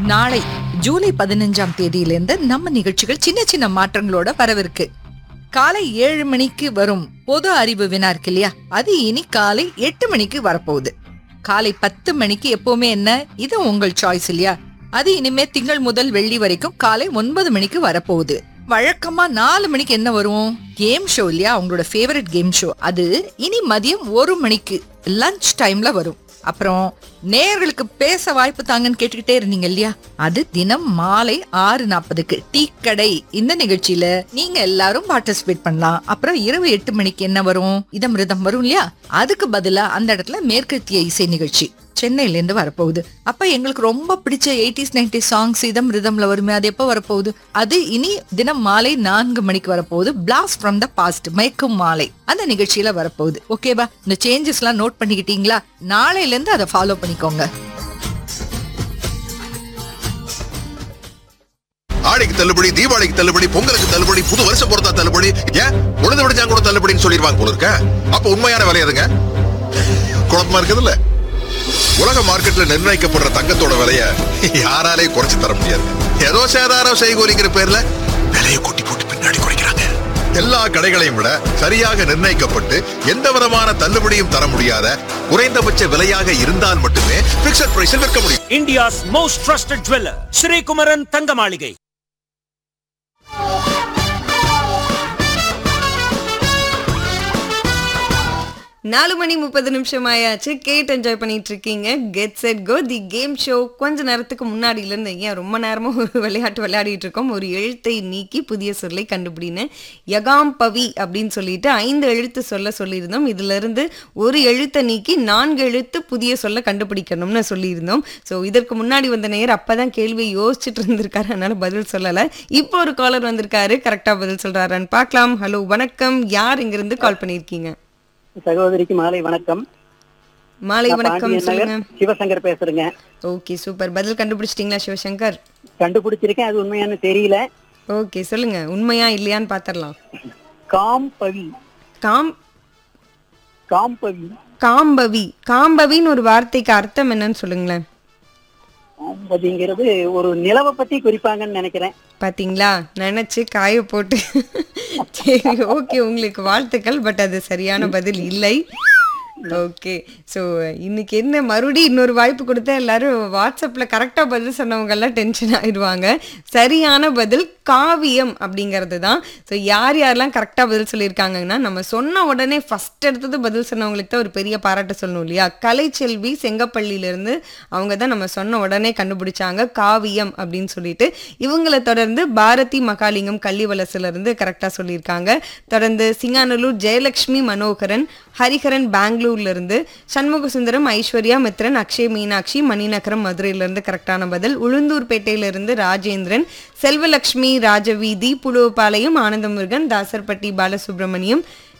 நாளை ஜூலை பதினஞ்சாம் தேதியிலிருந்து நம்ம நிகழ்ச்சிகள் சின்ன சின்ன மாற்றங்களோட வரவிருக்கு காலை ஏழு மணிக்கு வரும் பொது அறிவு வினா இருக்கு இல்லையா அது இனி காலை எட்டு மணிக்கு வரப்போகுது காலை பத்து மணிக்கு எப்பவுமே என்ன இது உங்கள் சாய்ஸ் இல்லையா அது இனிமே திங்கள் முதல் வெள்ளி வரைக்கும் காலை ஒன்பது மணிக்கு வரப்போகுது வழக்கமா நாலு மணிக்கு என்ன வரும் கேம் ஷோ இல்லையா உங்களோட ஃபேவரட் கேம் ஷோ அது இனி மதியம் ஒரு மணிக்கு லஞ்ச் டைம்ல வரும் அப்புறம் நேயர்களுக்கு பேச வாய்ப்பு தாங்கன்னு கேட்டுக்கிட்டே இருந்தீங்க இல்லையா அது தினம் மாலை ஆறு நாற்பதுக்கு டீ கடை இந்த நிகழ்ச்சியில நீங்க எல்லாரும் பார்ட்டிசிபேட் பண்ணலாம் அப்புறம் இரவு எட்டு மணிக்கு என்ன வரும் இதம் ரிதம் வரும் இல்லையா அதுக்கு பதிலா அந்த இடத்துல மேற்கத்திய இசை நிகழ்ச்சி சென்னையில இருந்து வரப்போகுது அப்ப எங்களுக்கு ரொம்ப பிடிச்ச எயிட்டிஸ் நைன்டிஸ் சாங்ஸ் இதம் ரிதம்ல வருமே அது எப்போ வரப்போகுது அது இனி தினம் மாலை நான்கு மணிக்கு வரப்போகுது பிளாஸ்ட் ஃப்ரம் த பாஸ்ட் மயக்கும் மாலை அந்த நிகழ்ச்சியில வரப்போகுது ஓகேவா இந்த சேஞ்சஸ் எல்லாம் நோட் பண்ணிக்கிட்டீங்களா நாளையில இருந்து அதை ஃபாலோ பண்ணிக்கோங்க ஆடிக்கு தள்ளுபடி தீபாவளிக்கு தள்ளுபடி பொங்கலுக்கு தள்ளுபடி புது வருஷம் பொறுத்தா தள்ளுபடி ஏன் உழுது விடுச்சா கூட தள்ளுபடின்னு சொல்லிடுவாங்க போல இருக்க அப்ப உண்மையான விலை எதுங்க குழப்பமா இருக்குதுல்ல உலக மார்க்கெட்ல நிர்ணயிக்கப்படுற தங்கத்தோட விலைய யாராலே குறைச்சு தர முடியாது ஏதோ சேதாரம் செய்கூலிங்கிற பேர்ல விலையை கொட்டி போட்டு பின்னாடி குறைக்கிறாங்க எல்லா கடைகளையும் விட சரியாக நிர்ணயிக்கப்பட்டு எந்த விதமான தள்ளுபடியும் தர முடியாத குறைந்தபட்ச விலையாக இருந்தால் மட்டுமே பிக்சட் பிரைஸில் விற்க முடியும் India's most trusted jeweler, Sri Kumaran Thangamaligai. நாலு மணி முப்பது நிமிஷம் ஆயாச்சு கேட் என்ஜாய் பண்ணிட்டு இருக்கீங்க get set go the game show கொஞ்ச நேரத்துக்கு முன்னாடில இருந்து ஏன் ரொம்ப நேரமா ஒரு விளையாட்டு விளையாடிட்டு இருக்கோம் ஒரு எழுத்தை நீக்கி புதிய சொல்லை கண்டுபிடின்னு யகாம் பவி அப்படின்னு சொல்லிட்டு ஐந்து எழுத்து சொல்ல சொல்லியிருந்தோம் இதுல இருந்து ஒரு எழுத்தை நீக்கி நான்கு எழுத்து புதிய சொல்ல கண்டுபிடிக்கணும்னு சொல்லியிருந்தோம் ஸோ இதற்கு முன்னாடி வந்த நேர் அப்பதான் கேள்வியை யோசிச்சுட்டு இருந்திருக்காரு அதனால பதில் சொல்லல இப்போ ஒரு காலர் வந்திருக்காரு கரெக்டா பதில் சொல்றாரான்னு பார்க்கலாம் ஹலோ வணக்கம் யார் இங்கிருந்து கால் பண்ணியிருக்கீங்க சகோதரிக்கு மாலை வணக்கம் மாலை நான் வணக்கம் பாண்டியன் சொல்லுங்க நகர் சிவசங்கர் பேசுறேங்க ஓகே சூப்பர் பதில் கண்டுபிடிச்சிட்டீங்களா சிவசங்கர் கண்டுபிடிச்சிருக்கேன் அது உண்மையானு தெரியல ஓகே சொல்லுங்க உண்மையா இல்லையான்னு பாத்திரலாம் காம்பவி காம் காம்பவி காம்பவி காம்பவின்னு ஒரு வார்த்தைக்கு அர்த்தம் என்னன்னு சொல்லுங்களேன் காம்பவிங்கிறது ஒரு நிலவை பத்தி குறிப்பாங்கன்னு நினைக்கிறேன் பாத்தீங்களா நினைச்சு காய போட்டு சரி ஓகே உங்களுக்கு வாழ்த்துக்கள் பட் அது சரியான பதில் இல்லை ஓகே ஸோ இன்னைக்கு என்ன மறுபடியும் இன்னொரு வாய்ப்பு கொடுத்தா எல்லாரும் வாட்ஸ்அப்பில் கரெக்டாக பதில் சொன்னவங்க எல்லாம் டென்ஷன் ஆயிடுவாங்க சரியான பதில் காவியம் அப்படிங்கிறது தான் ஸோ யார் யாரெல்லாம் கரெக்டாக பதில் சொல்லியிருக்காங்கன்னா நம்ம சொன்ன உடனே ஃபர்ஸ்ட் எடுத்தது பதில் சொன்னவங்களுக்கு தான் ஒரு பெரிய பாராட்டு சொல்லணும் இல்லையா கலைச்செல்வி செங்கப்பள்ளியிலேருந்து அவங்க தான் நம்ம சொன்ன உடனே கண்டுபிடிச்சாங்க காவியம் அப்படின்னு சொல்லிட்டு இவங்களை தொடர்ந்து பாரதி மகாலிங்கம் கள்ளிவலசுல இருந்து கரெக்டாக சொல்லியிருக்காங்க தொடர்ந்து சிங்கானலூர் ஜெயலக்ஷ்மி மனோகரன் ஹரிஹரன் பெங்களூர்ல இருந்து சண்முக சுந்தரம் ஐஸ்வர்யா மித்ரன் அக்ஷய் மீனாட்சி மணிநகரம் மதுரையில இருந்து கரெக்டான பதில் உளுந்தூர்பேட்டையில இருந்து ராஜேந்திரன் செல்வலக்ஷ்மி ராஜவீதி புலுவபாளையம் ஆனந்தமுருகன் தாசர்பட்டி பாலசுப்ரமணியம்